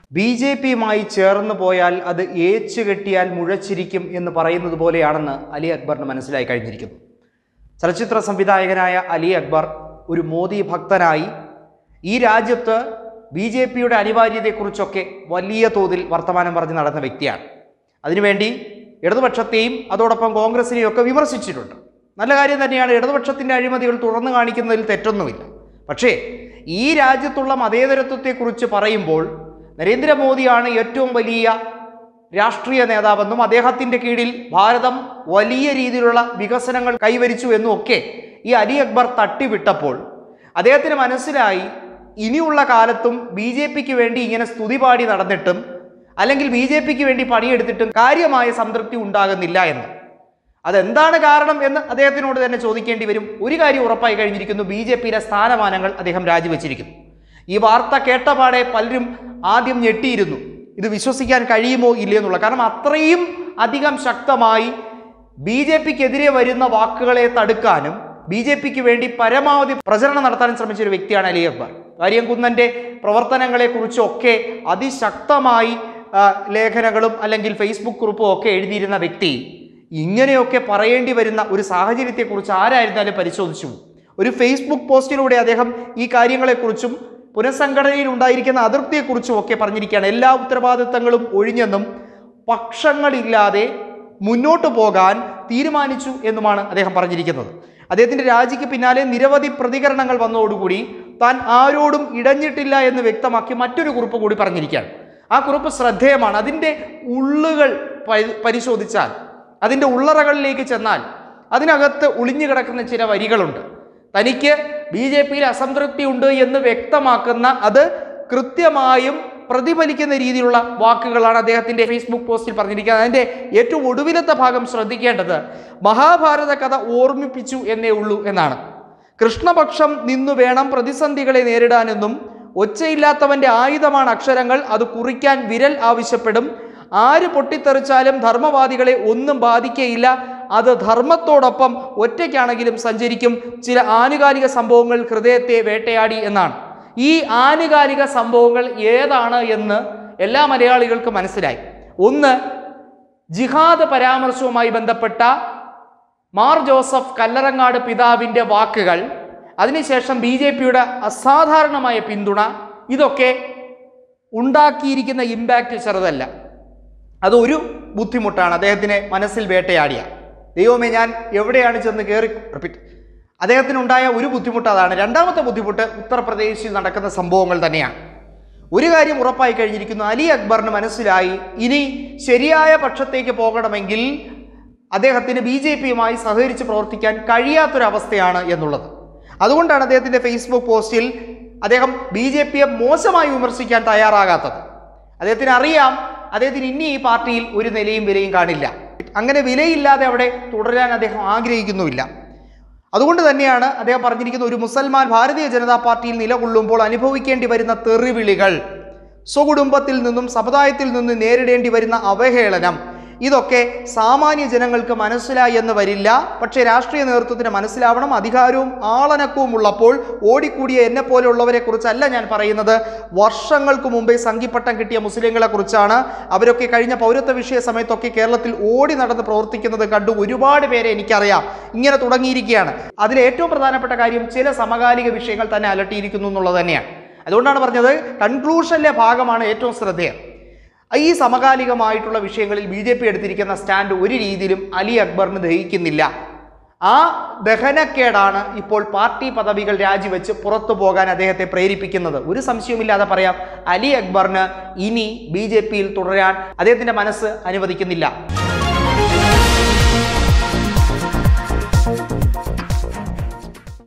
B J പിയുമായി ചേർന്ന് പോയാൽ അത് ഏച്ചു കെട്ടിയാൽ മുഴച്ചിരിക്കും എന്ന് പറയുന്നത് പോലെയാണെന്ന് അലി അക്ബറിന് മനസ്സിലായി കഴിഞ്ഞിരിക്കുന്നു ചലച്ചിത്ര സംവിധായകനായ അലി അക്ബർ ഒരു മോദി ഭക്തനായി ഈ രാജ്യത്ത് ബി ജെ പിയുടെ അനിവാര്യതയെക്കുറിച്ചൊക്കെ വലിയ തോതിൽ വർത്തമാനം പറഞ്ഞ് നടന്ന വ്യക്തിയാണ് അതിനുവേണ്ടി ഇടതുപക്ഷത്തെയും അതോടൊപ്പം കോൺഗ്രസിനെയും ഒക്കെ വിമർശിച്ചിട്ടുണ്ട് നല്ല കാര്യം തന്നെയാണ് ഇടതുപക്ഷത്തിൻ്റെ അഴിമതികൾ തുറന്നു കാണിക്കുന്നതിൽ തെറ്റൊന്നുമില്ല പക്ഷേ ഈ രാജ്യത്തുള്ള മതേതരത്വത്തെക്കുറിച്ച് പറയുമ്പോൾ നരേന്ദ്രമോദിയാണ് ഏറ്റവും വലിയ രാഷ്ട്രീയ നേതാവെന്നും അദ്ദേഹത്തിൻ്റെ കീഴിൽ ഭാരതം വലിയ രീതിയിലുള്ള വികസനങ്ങൾ കൈവരിച്ചു എന്നും ഒക്കെ ഈ അലി അക്ബർ തട്ടിവിട്ടപ്പോൾ അദ്ദേഹത്തിന് മനസ്സിലായി ഇനിയുള്ള കാലത്തും ബി ജെ പിക്ക് വേണ്ടി ഇങ്ങനെ സ്തുതിപാടി നടന്നിട്ടും അല്ലെങ്കിൽ ബി ജെ പിക്ക് വേണ്ടി പണിയെടുത്തിട്ടും കാര്യമായ സംതൃപ്തി ഉണ്ടാകുന്നില്ല എന്ന് അതെന്താണ് കാരണം എന്ന് അദ്ദേഹത്തിനോട് തന്നെ ചോദിക്കേണ്ടി വരും ഒരു കാര്യം ഉറപ്പായി കഴിഞ്ഞിരിക്കുന്നു ബി ജെ പിയിലെ സ്ഥാനമാനങ്ങൾ അദ്ദേഹം രാജിവെച്ചിരിക്കുന്നു ഈ വാർത്ത കേട്ടപാടെ പലരും ആദ്യം ഞെട്ടിയിരുന്നു ഇത് വിശ്വസിക്കാൻ കഴിയുമോ ഇല്ലയോ എന്നുള്ള കാരണം അത്രയും അധികം ശക്തമായി ബി ജെ പിക്കെതിരെ വരുന്ന വാക്കുകളെ തടുക്കാനും ബി ജെ പിക്ക് വേണ്ടി പരമാവധി പ്രചരണം നടത്താനും ശ്രമിച്ച ഒരു വ്യക്തിയാണ് അലി അക്ബർ വാര്യംകുന്നൻ്റെ പ്രവർത്തനങ്ങളെക്കുറിച്ചൊക്കെ അതിശക്തമായി ആ, ലേഖനങ്ങളും അല്ലെങ്കിൽ ഫേസ്ബുക്ക് കുറിപ്പും ഒക്കെ എഴുതിയിരുന്ന വ്യക്തി ഇങ്ങനെയൊക്കെ പറയേണ്ടി വരുന്ന ഒരു സാഹചര്യത്തെക്കുറിച്ച് ആരായിരുന്നാലും പരിശോധിച്ചു ഒരു ഫേസ്ബുക്ക് പോസ്റ്റിലൂടെ അദ്ദേഹം ഈ കാര്യങ്ങളെക്കുറിച്ചും പുനഃസംഘടനയിൽ ഉണ്ടായിരിക്കുന്ന അതൃപ്തിയെക്കുറിച്ചും ഒക്കെ പറഞ്ഞിരിക്കുകയാണ് എല്ലാ ഉത്തരവാദിത്തങ്ങളും ഒഴിഞ്ഞെന്നും പക്ഷങ്ങളില്ലാതെ മുന്നോട്ട് പോകാൻ തീരുമാനിച്ചു എന്നുമാണ് അദ്ദേഹം പറഞ്ഞിരിക്കുന്നത് അദ്ദേഹത്തിൻ്റെ രാജിക്ക് പിന്നാലെ നിരവധി പ്രതികരണങ്ങൾ വന്നതോടുകൂടി താൻ ആരോടും ഇടഞ്ഞിട്ടില്ല എന്ന് വ്യക്തമാക്കി മറ്റൊരു കുറിപ്പ് കൂടി പറഞ്ഞിരിക്കുകയാണ് ആ കുറിപ്പ് ശ്രദ്ധേയമാണ് അതിൻ്റെ ഉള്ളുകൾ പരി- പരിശോധിച്ചാൽ അതിൻ്റെ ഉള്ളറകളിലേക്ക് ചെന്നാൽ അതിനകത്ത് ഒളിഞ്ഞു കിടക്കുന്ന ചില വരികളുണ്ട് തനിക്ക് ബി ജെ പിയിൽ അസംതൃപ്തി ഉണ്ട് എന്ന് വ്യക്തമാക്കുന്ന അത് കൃത്യമായും പ്രതിഫലിക്കുന്ന രീതിയിലുള്ള വാക്കുകളാണ് അദ്ദേഹത്തിൻ്റെ ഫേസ്ബുക്ക് പോസ്റ്റിൽ പറഞ്ഞിരിക്കുന്നത് അതിൻ്റെ ഏറ്റവും ഒടുവിലത്തെ ഭാഗം ശ്രദ്ധിക്കേണ്ടത് മഹാഭാരത കഥ ഓർമ്മിപ്പിച്ചു എന്നേ ഉള്ളൂ എന്നാണ് കൃഷ്ണപക്ഷം നിന്നു വേണം പ്രതിസന്ധികളെ നേരിടാനെന്നും ഒച്ചയില്ലാത്തവന്റെ ആയുധമാണ് അക്ഷരങ്ങൾ അത് കുറിക്കാൻ വിരൽ ആവശ്യപ്പെടും ആര് പൊട്ടിത്തെറിച്ചാലും ധർമ്മവാദികളെ ഒന്നും ബാധിക്കയില്ല അത് ധർമ്മത്തോടൊപ്പം ഒറ്റയ്ക്കാണെങ്കിലും സഞ്ചരിക്കും ചില ആനുകാലിക സംഭവങ്ങൾ ഹൃദയത്തെ വേട്ടയാടി എന്നാണ് ഈ ആനുകാലിക സംഭവങ്ങൾ ഏതാണ് എന്ന് എല്ലാ മലയാളികൾക്കും മനസ്സിലായി ഒന്ന് ജിഹാദ് പരാമർശവുമായി ബന്ധപ്പെട്ട മാർ ജോസഫ് കല്ലറങ്ങാട് പിതാവിൻ്റെ വാക്കുകൾ അതിനുശേഷം ബി ജെ പിയുടെ അസാധാരണമായ പിന്തുണ ഇതൊക്കെ ഉണ്ടാക്കിയിരിക്കുന്ന ഇമ്പാക്റ്റ് ചെറുതല്ല അതൊരു ബുദ്ധിമുട്ടാണ് അദ്ദേഹത്തിനെ മനസ്സിൽ വേട്ടയാടിയ ദൈവമേ ഞാൻ എവിടെയാണ് ചെന്ന് കയറി റിപ്പീറ്റ് അദ്ദേഹത്തിനുണ്ടായ ഒരു ബുദ്ധിമുട്ട് അതാണ് രണ്ടാമത്തെ ബുദ്ധിമുട്ട് ഉത്തർപ്രദേശിൽ നടക്കുന്ന സംഭവങ്ങൾ തന്നെയാണ് ഒരു കാര്യം ഉറപ്പായി കഴിഞ്ഞിരിക്കുന്നു അലി അക്ബറിന് മനസ്സിലായി ഇനി ശരിയായ പക്ഷത്തേക്ക് പോകണമെങ്കിൽ അദ്ദേഹത്തിന് ബി ജെ പിയുമായി സഹകരിച്ച് പ്രവർത്തിക്കാൻ കഴിയാത്തൊരവസ്ഥയാണ് എന്നുള്ളത് അതുകൊണ്ടാണ് അദ്ദേഹത്തിൻ്റെ ഫേസ്ബുക്ക് പോസ്റ്റിൽ അദ്ദേഹം ബി ജെ പിയെ മോശമായി വിമർശിക്കാൻ തയ്യാറാകാത്തത് അദ്ദേഹത്തിന് അറിയാം അദ്ദേഹത്തിന് ഇനി ഈ പാർട്ടിയിൽ ഒരു നിലയും വിലയും കാണില്ല അങ്ങനെ വിലയില്ലാതെ അവിടെ തുടരാൻ അദ്ദേഹം ആഗ്രഹിക്കുന്നുമില്ല അതുകൊണ്ട് തന്നെയാണ് അദ്ദേഹം പറഞ്ഞിരിക്കുന്ന ഒരു മുസൽമാൻ ഭാരതീയ ജനതാ പാർട്ടിയിൽ നിലകൊള്ളുമ്പോൾ അനുഭവിക്കേണ്ടി വരുന്ന തെറിവിളികൾ സ്വകുടുംബത്തിൽ നിന്നും സമുദായത്തിൽ നിന്നും നേരിടേണ്ടി വരുന്ന അവഹേളനം ഇതൊക്കെ സാമാന്യ ജനങ്ങൾക്ക് മനസ്സിലായി എന്ന് വരില്ല പക്ഷേ രാഷ്ട്രീയ നേതൃത്വത്തിന് മനസ്സിലാവണം അധികാരവും ആളനക്കവും ഉള്ളപ്പോൾ ഓടിക്കൂടിയ എന്നെ പോലെയുള്ളവരെ കുറിച്ചല്ല ഞാൻ പറയുന്നത് വർഷങ്ങൾക്ക് മുമ്പേ സംഘിപ്പട്ടം കിട്ടിയ മുസ്ലിങ്ങളെ കുറിച്ചാണ് അവരൊക്കെ കഴിഞ്ഞ പൗരത്വ വിഷയ സമയത്തൊക്കെ കേരളത്തിൽ ഓടി നടന്ന് പ്രവർത്തിക്കുന്നത് കണ്ടു ഒരുപാട് പേരെ എനിക്കറിയാം ഇങ്ങനെ തുടങ്ങിയിരിക്കുകയാണ് അതിൽ ഏറ്റവും പ്രധാനപ്പെട്ട കാര്യം ചില സമകാലിക വിഷയങ്ങൾ തന്നെ അലട്ടിയിരിക്കുന്നു എന്നുള്ളത് തന്നെയാണ് അതുകൊണ്ടാണ് പറഞ്ഞത് കൺക്ലൂഷനിലെ ഭാഗമാണ് ഏറ്റവും ശ്രദ്ധേയം ഈ സമകാലികമായിട്ടുള്ള വിഷയങ്ങളിൽ ബി ജെ പി എടുത്തിരിക്കുന്ന സ്റ്റാൻഡ് ഒരു രീതിയിലും അലി അക്ബറിന് ദഹിക്കുന്നില്ല ആ ദഹനക്കേടാണ് ഇപ്പോൾ പാർട്ടി പദവികൾ രാജിവെച്ച് പുറത്തു പോകാൻ അദ്ദേഹത്തെ പ്രേരിപ്പിക്കുന്നത് ഒരു സംശയവുമില്ലാതെ പറയാം അലി അക്ബറിന് ഇനി ബി ജെ പിയിൽ തുടരാൻ അദ്ദേഹത്തിൻ്റെ മനസ്സ് അനുവദിക്കുന്നില്ല